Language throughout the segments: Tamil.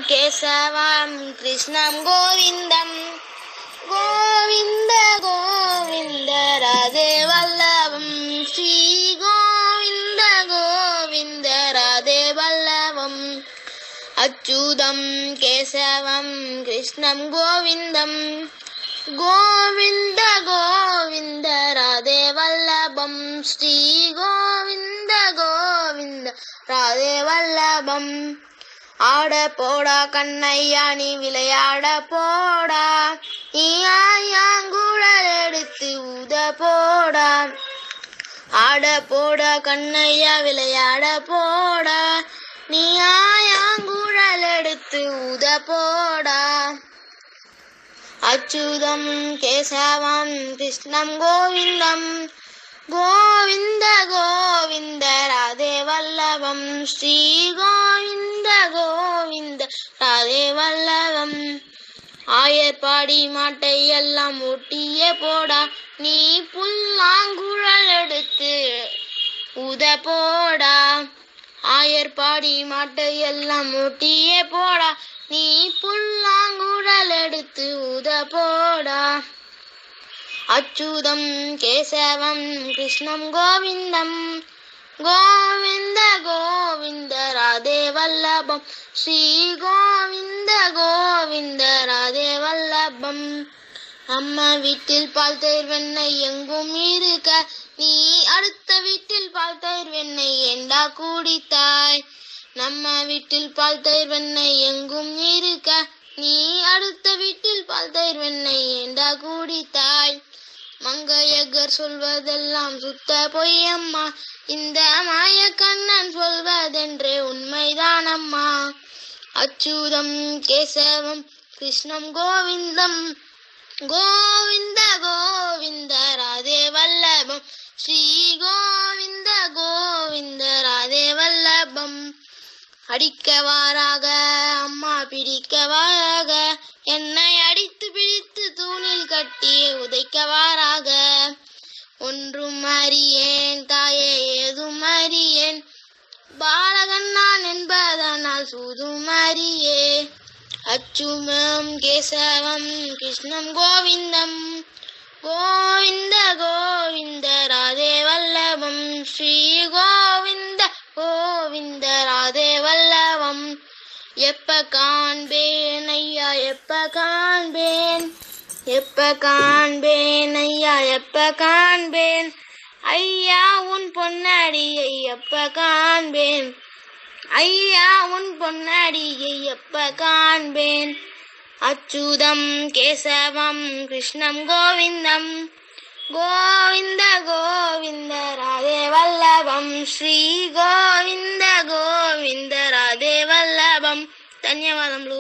केशवं कृष्णं गोविन्दं गोविन्द गोविन्द राधे वल्लभं श्रीगोविन्द गोविन्द राधे वल्लभम् अच्युतं केशवं कृष्णं गोविन्दं गोविन्द गोविन्द राधे वल्लभं श्रीगोविन्द गोविन्द ராதே வல்லபம் ஆட போடா கண்ணையா நீ விளையாட போடா நீ ஆயாங்குழல் எடுத்து ஊத போடா ஆட போடா கண்ணையா விளையாட போடா நீ ஆயாங்குழல் எடுத்து ஊத போடா அச்சுதம் கேசவம் கிருஷ்ணம் கோவிந்தம் கோவிந்த கோவிந்த ராதே வல்லபம் ஸ்ரீ கோவிந்த கோவிந்த ராதே வல்லபம் ஆயர்பாடி மாட்டை எல்லாம் ஒட்டியே போடா நீ புல்லாங்குழல் எடுத்து உத போடா ஆயர்பாடி மாட்டை எல்லாம் ஒட்டியே போடா நீ புல்லாங்குழல் எடுத்து உத போடா அச்சுதம் கேசவம் கிருஷ்ணம் கோவிந்தம் கோவிந்த கோவிந்த ராதே வல்லபம் ஸ்ரீ கோவிந்த கோவிந்த ராதே வல்லபம் அம்மா வீட்டில் பால் தயிர் வெண்ணெய் எங்கும் இருக்க நீ அடுத்த வீட்டில் பால் தயிர் வெண்ணெய் ஏண்டா குடித்தாய் நம்ம வீட்டில் பால் தயிர் வெண்ணெய் எங்கும் இருக்க நீ அடுத்த வீட்டில் பால் தயிர் வெண்ணெய் ஏண்டா குடித்தாய் மங்கையகர் சொல்வதெல்லாம் சுத்த பொய்யம்மா இந்த மாய கண்ணன் சொல்வதென்றே உண்மைதான் அம்மா அச்சுதம் கேசவம் கிருஷ்ணம் கோவிந்தம் கோவிந்த கோவிந்த ராதே வல்லபம் ஸ்ரீ கோவிந்த கோவிந்த ராதே வல்லபம் அடிக்கவாராக அம்மா பிடிக்கவாராக என்னை அடித்து பிடித்து தூணில் கட்டி உதைக்கவாராக ஒன்றும் அறியேன் தாயே ஏதும் அறியேன் பாலகன் நான் என்பதனால் சூதும் அறியே அச்சுமம் கேசவம் கிருஷ்ணம் கோவிந்தம் கோவிந்த கோவிந்த ராதே வல்லபம் ஸ்ரீ கோவிந்த கோவிந்த ராதே வல்லபம் எப்ப காண்பேன் ஐயா எப்ப காண்பேன் எப்ப காண்பேன் ஐயா எப்ப காண்பேன் ஐயா உன் பொன்னடியை எப்ப காண்பேன் ஐயா உன் பொன்னடியை எப்ப காண்பேன் அச்சுதம் கேசவம் கிருஷ்ணம் கோவிந்தம் கோவிந்த கோவிந்த ராதே வல்லபம் ஸ்ரீ கோவிந்த கோவிந்த రాధే వల్లభం ధన్యవాదములు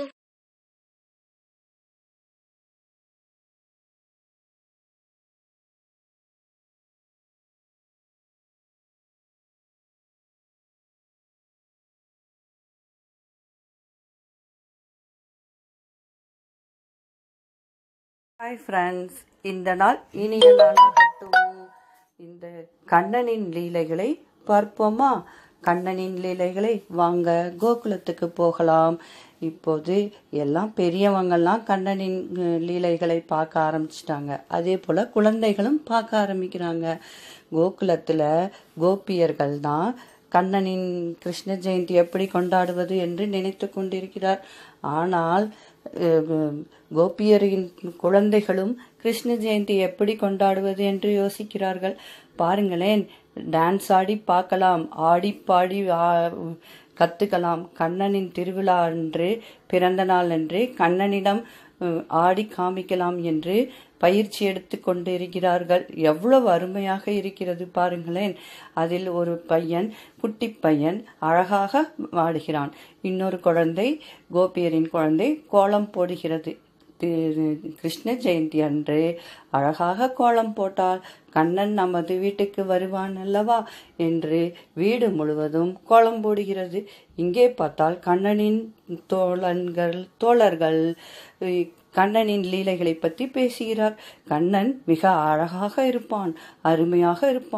ஹாய் ஃப்ரெண்ட்ஸ் இந்த நாள் இனிய நாளாகட்டும் இந்த கண்ணனின் லீலைகளை பார்ப்போமா கண்ணனின் லீலைகளை வாங்க கோகுலத்துக்கு போகலாம் இப்போது எல்லாம் பெரியவங்கெல்லாம் கண்ணனின் அஹ், லீலைகளை பார்க்க ஆரம்பிச்சிட்டாங்க அதே போல் குழந்தைகளும் பார்க்க ஆரம்பிக்கிறாங்க கோகுலத்தில் கோபியர்கள் தான் கண்ணனின் கிருஷ்ண ஜெயந்தி எப்படி கொண்டாடுவது என்று நினைத்து கொண்டிருக்கிறார் ஆனால் அஹ், கோபியரின் குழந்தைகளும் கிருஷ்ண ஜெயந்தி எப்படி கொண்டாடுவது என்று யோசிக்கிறார்கள் பாருங்களேன் டான்ஸ் ஆடி பார்க்கலாம் ஆடி பாடி ஆ- கத்துக்கலாம் கண்ணனின் திருவிழா அன்று பிறந்த நாள் அன்று கண்ணனிடம் அஹ், ஆடி காமிக்கலாம் என்று பயிற்சி எடுத்து கொண்டிருக்கிறார்கள் எவ்வளவு அருமையாக இருக்கிறது பாருங்களேன் அதில் ஒரு பையன் குட்டி பையன் அழகாக ஆடுகிறான் இன்னொரு குழந்தை கோபியரின் குழந்தை கோலம் போடுகிறது தி- கிருஷ்ண ஜெயந்தி அன்று அழகாக கோலம் போட்டால் கண்ணன் நமது வீட்டுக்கு வருவான் அல்லவா என்று வீடு முழுவதும் கோலம் போடுகிறது இங்கே பார்த்தால் கண்ணனின் தோழன்கள் தோழர்கள் இ- கண்ணனின் லீலைகளை பற்றி பேசுகிறார் கண்ணன் மிக அழகாக இருப்பான் அருமையாக இருப்பான்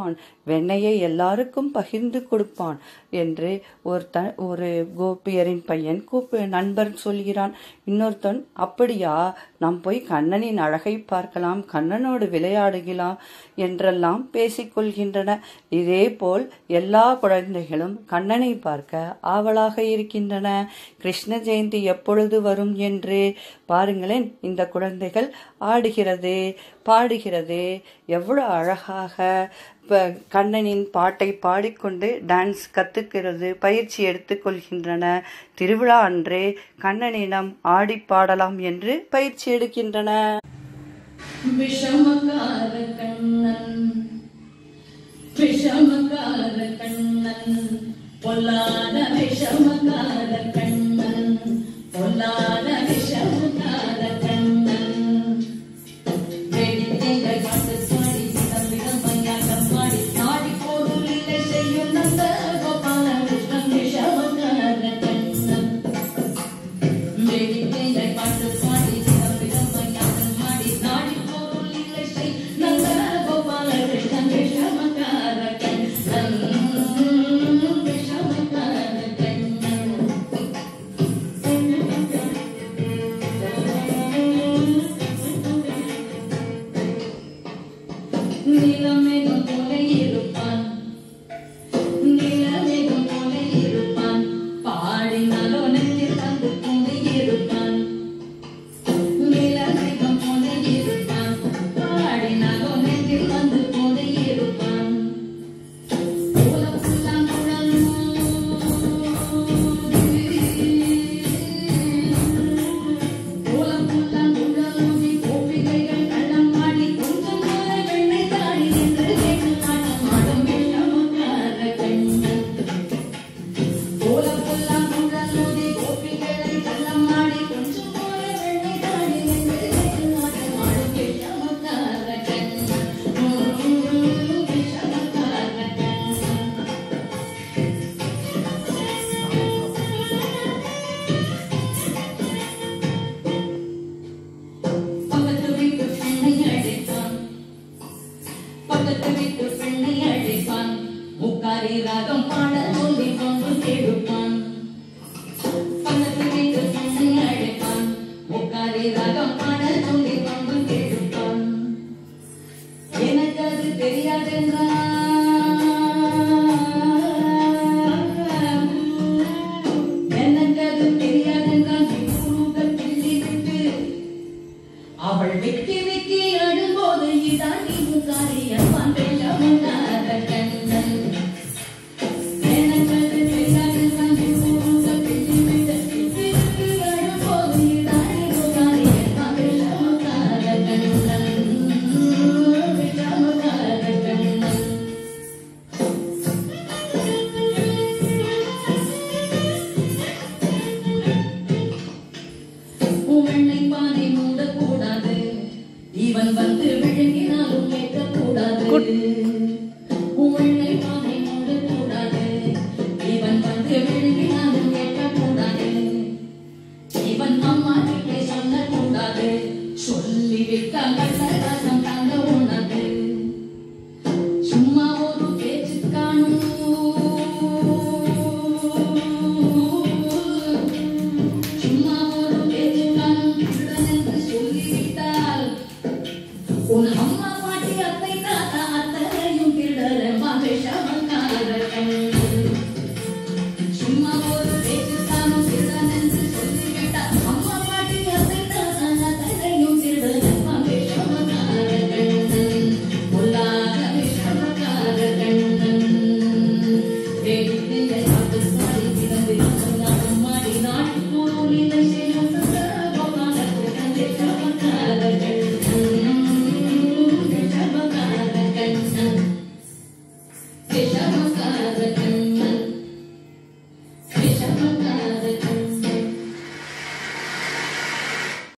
வெண்ணெயை எல்லாருக்கும் பகிர்ந்து கொடுப்பான் என்று ஒருத்த ஒரு கோபியரின் பையன் கூப்ப நண்பர் சொல்கிறான் இன்னொருத்தன் அப்படியா நாம் போய் கண்ணனின் அழகை பார்க்கலாம் கண்ணனோடு விளையாடுகலாம் என்றெல்லாம் பேசிக்கொள்கின்றன இதேபோல் எல்லா குழந்தைகளும் கண்ணனை பார்க்க ஆவலாக இருக்கின்றன கிருஷ்ண ஜெயந்தி எப்பொழுது வரும் என்று பாருங்களேன் இந்த குழந்தைகள் ஆடுகிறது பாடுகிறது எவ்வளவு அழகாக ப- கண்ணனின் பாட்டை பாடிக்கொண்டு டான்ஸ் கத்துக்கிறது பயிற்சி எடுத்துக்கொள்கின்றன திருவிழா அன்றே கண்ணனிடம் ஆடி பாடலாம் என்று பயிற்சி எடுக்கின்றன விஷமக்கார கண்ணன் விஷமக்கார கண்ணன் பொல்லாத விஷமக்கார கண்ணன் பொல்லாத விஷமக்கார கண்ணன் வேடிக்கைகள் பாட்டு பாடி தம்பிடம் பையாட்டம் பாடி நாடி போதும் இல்லை செய்யும் நந்த கோபால கிருஷ்ணன் விஷமக்கார கண்ணன் வேடிக்கைகள் பாட்டு பாடி தம்பிடம் பையாட்டம் பாடி நாடி போதும் இல்லை செய் நந்த கோபால கிருஷ்ணன் விஷமக்கார கண்ணன் விஷமக்கார கண்ணன் நிலமேகம் போல இருப்பான் நிலமேகம் போல இருப்பான் பாடினாலோ நெஞ்சில் வந்து கொண்டு இருப்பான் நிலமேகம் போல இருப்பான் பாடினாலோ நெஞ்சில் வந்து கொண்டு இருப்பான் உலகுலாம் உலகுலாம் உழலூதி கோபிகைகள் கள்ளம் பாடி கொஞ்சம் கூட வெண்ணை தாடி என்று கேட்டு நாட்டம் ஆடும் விஷமக்கார கண்ணன் உலகுலாம் உழலூதி கோபிகளை கள்ளம் பாடி கொஞ்சம் கூட வெண்ணை தாடி என்று கேட்டு நாட்டம் ஆடும் விஷமக்கார கண்ணன் விஷமக்கார கண்ணன் பக்கத்து வீட்டு பெண்ணை அழைப்பான் பக்கத்து வீட்டு பெண்ணை அழைப்பான் முக்காரி ராகம் பாட சொல்லி கொண்டு கேடுப்பான் பக்கத்து வீட்டு பெண்ணை அழைப்பான் முக்காரி ராகம் பாட சொல்லி கொண்டு கேடுப்பான் எனக்கு அது தெரியாதென்றான் எனக்கு அது தெரியாதென்றான் குருக்கள் கிள்ளிவிட்டு அவள் வெக்கி வெக்கி அழும்போது இதான் நீ முக்காரியம் பந்தேஷமுண்டாத கண்ணன் எனக்கது தெரியாது கண்டு கூறுங்க பிள்ளி விட்டு வெக்கி வெக்கி அழும்போது இதான் நீ முக்காரியம் பந்தேஷமுண்டாத கண்ணன் விஷமுண்டாத கண்ணன் உமெண்ணை பானை மூடக்கூடாது இவன் வந்து விழுங்கினாலும் ஏற்கக்கூடாது உமெண்ணை பானை மூடக்கூடாது இவன் வந்து விழுங்கினாலும் ஏற்கக்கூடாது இவன் அம்மா கிட்டே சொல்லக்கூடாது சொல்லிவிட்ட கள்ளரசம் தாங்க உனது சும்மா ஒரு பேச்சு காணும் சும்மா ஒரு பேச்சுக்கானும் திருடன் என்று சொல்லிவிட்டால் உன் அம்மா பாட்டி அத்தை தாத்தா அத்தனையும் திருடர மகேஷமக்கார சும்மா ஒரு பேச்சுக்கானும் திருடன் என்று சொல்லிவிட்டால் அம்மா பாட்டி அத்தை தாத்தா அத்தனையும் திருடர மகேஷமக்கார பொல்லாத விஷமக்கார கண்ணன் வேடிக்கையை பார்த்து பாடி திறந்து நாடும் மாடி நாட்டு பொருளிலை செய்யும் கோபால கிருஷ்ணன் விஷமக்கார கண்ணன் விஷமக்கார கண்ணன் விஷமக்கார கண்ணன்